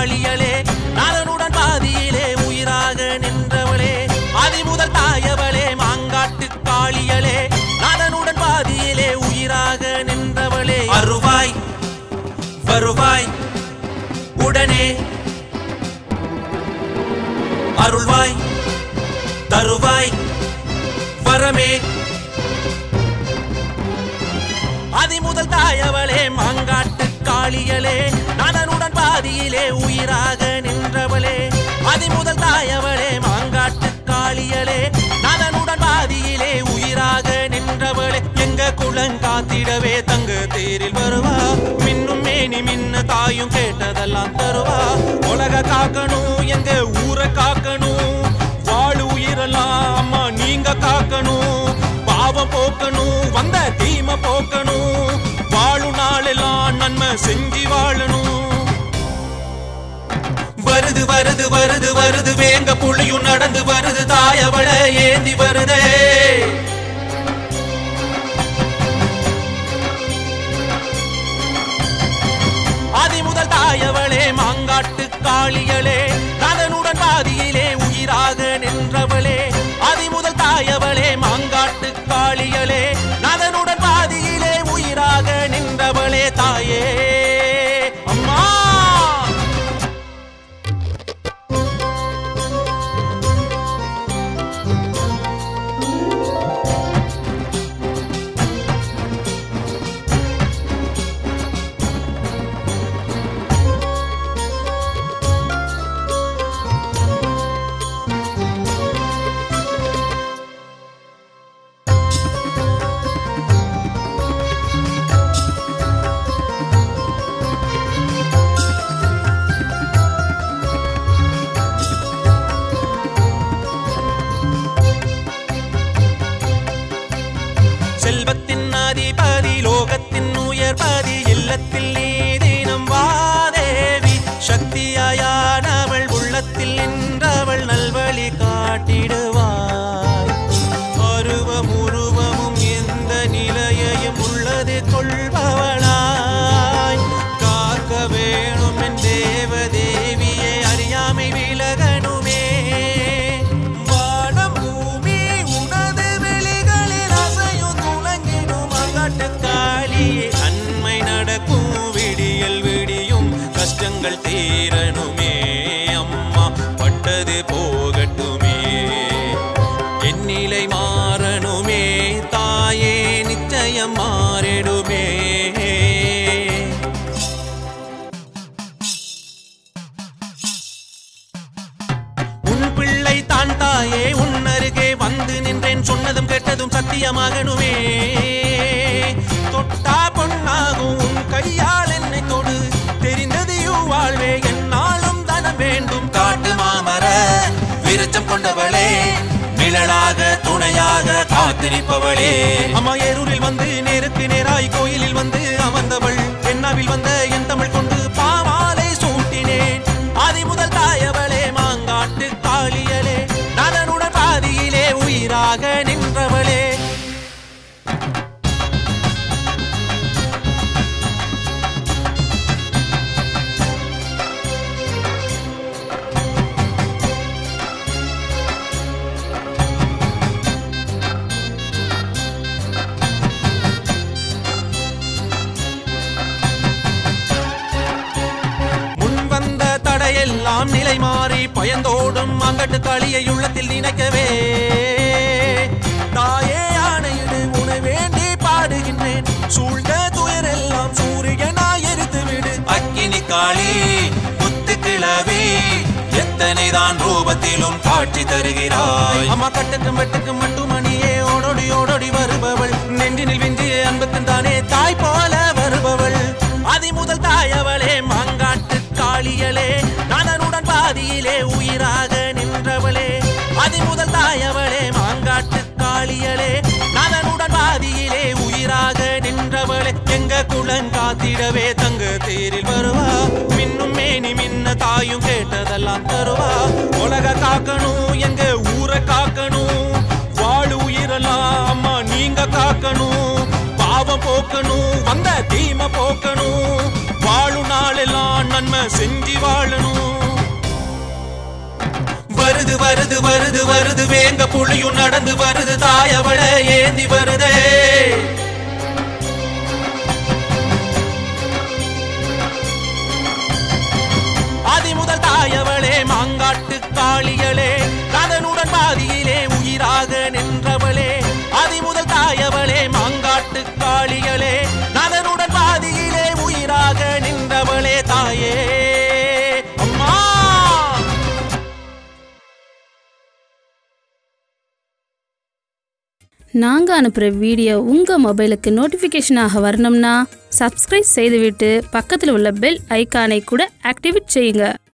காளியளே நலனுடன் பாதியிலே உயிராக நின்றவளே அதிமுதல் தாயவளே மாங்காட்டு காளியளே நலனுடன் பாதியிலே உயிராக நின்றவளே அருவாய் வருவாய் உடனே அருள்வாய் தருவாய் வரமே அதிமுதல் தாயவளே மாங்காட்டு காளியளே நலனுடன் பாதியிலே உயிராக நின்றவளே அதிமுதல் தாயவளே மாங்காட்டு காளியளே நலனுடன் பாதியிலே உயிராக நின்றவளே எங்க குளங்காத்திடவே தங்க தேரில் வருவா மின்னும் மேனி மின்ன தாயும் கேட்டதெல்லாம் தருவா உலக காக்கணும் எங்க ஊரை காக்கணும் வாழு உயிரெல்லாம் அம்மா நீங்க காக்கணும் பாவம் போக்கணும் வந்த தீமை போக்கணும் வாழும் நாளெல்லாம் நன்மை செஞ்சு வாழணும் வருது வருது வருது வருது வேங்க புள்ளியும் நடந்து வருது தாயவள ஏந்தி வருதே அதிமுதல் தாயவளே மாங்காட்டு காளியளே நலனுடன் பாதியிலே உயிராக நின்றவளே அதிமுதல் தாயவளே மாங்காட்டு காளியளே நலனுடன் பாதியிலே உயிராக நின்றவளே தாயே அம்மா செல்வத்தின் அதிபதி லோகத்தின் உயர்பதி இல்லத்தில் நீ தினம் வாதேவி சக்தியாயானவள் உள்ளத்தில் நின்றவள் நல்வழி காட்டிடுவாய் அருவம் உருவமும் எந்த நிலையையும் உள்ளது கொள்பவளாய் காக்க வேணும் என் தேவதேவியை அறியாமை விலகணுமே வானம் பூமி உனது வெளிகளில் அசையும் துளங்கிடும் அங்காட்டு காளியே நன்மை நடக்கும் விடியல் விடியும் கஷ்டங்கள் தீரணுமே அம்மா பட்டது போகட்டுமே என் நிலை மாறணுமே தாயே நிச்சயம் மாறிடுமே உன் பிள்ளை தான் தாயே உன் அருகே வந்து நின்றேன் சொன்னதும் கேட்டதும் சத்தியமாகணுமே தொட்டா பொன்னாகும் உன் கையால் என்னை தொடு தெரிந்தது வாழ்வே என்னாலும் தனம் வேண்டும் காட்டு மாமர விருச்சம் கொண்டவளே நிழலாக துணையாக காத்திருப்பவளே அம்மா ஏரூரில் வந்து நேருக்கு நேராய் கோயிலில் வந்து அமர்ந்தவள் என்னாவில் வந்த என் தமிழ் கொண்டு பாமாலை சூட்டினேன் ஆதி முதல் தாயவளே மாங்காட்டு காளியலே நலனுடன் பாதியிலே உயிராக நின்றவளே முன் வந்த தடையெல்லாம் நிலை மாறி பயந்தோடும் அங்கட்டு களியை உள்ளத்தில் நினைக்கவே தாயே ஆணையிடு உனை வேண்டி பாடுகின்றேன் சூழ்ந்த துயரெல்லாம் சூரியனாய் எரித்து விடு அக்கினி காளி குத்து கிளவி எத்தனைதான் ரூபத்திலும் காட்சி தருகிறாய் அம்மா கட்டுக்கும் வெட்டுக்கும் மட்டும் மணியே ஓடோடி ஓடோடி வருபவள் நெஞ்சினில் விஞ்சிய அன்பத்தின் தானே தாய் போல வருபவள் அதி முதல் தாயவளே மாங்காட்டு காளியளே நலனுடன் பாதியிலே உயிராக நின்றவளே அதி முதல் தாயவளே மாங்காட்டு காளியளே நலனுடன் பாதியிலே உயிராக நின்றவளே எங்க குளங்காத்திடவே தங்க தேரில் வருவா மின்னும் மேனி மின்ன தாயும் கேட்டதெல்லாம் தருவா உலக காக்கணும் எங்க ஊரை காக்கணும் வாழு உயிரெல்லாம் அம்மா நீங்க காக்கணும் பாவம் போக்கணும் வந்த தீமை போக்கணும் வாழும் நாளெல்லாம் நன்மை செஞ்சு வாழணும் வருது வருது வருது வருது வேங்க புலியும் நடந்து வருது தாயவள ஏந்தி வருதே அதிமுதல் தாயவளே மாங்காட்டு காளியளே கதனுடன் பாதியிலே உயிராக நின்றவளே அதிமுதல் தாயவளே மாங்காட்டு காளியளே கதனுடன் பாதியிலே உயிராக நின்றவளே தாயே அம்மா நாங்கள் அனுப்புகிற வீடியோ உங்கள் மொபைலுக்கு நோட்டிஃபிகேஷனாக வரணும்னா சப்ஸ்கிரைப் செய்துவிட்டு பக்கத்தில் உள்ள பெல் ஐகானை கூட ஆக்டிவேட் செய்யுங்க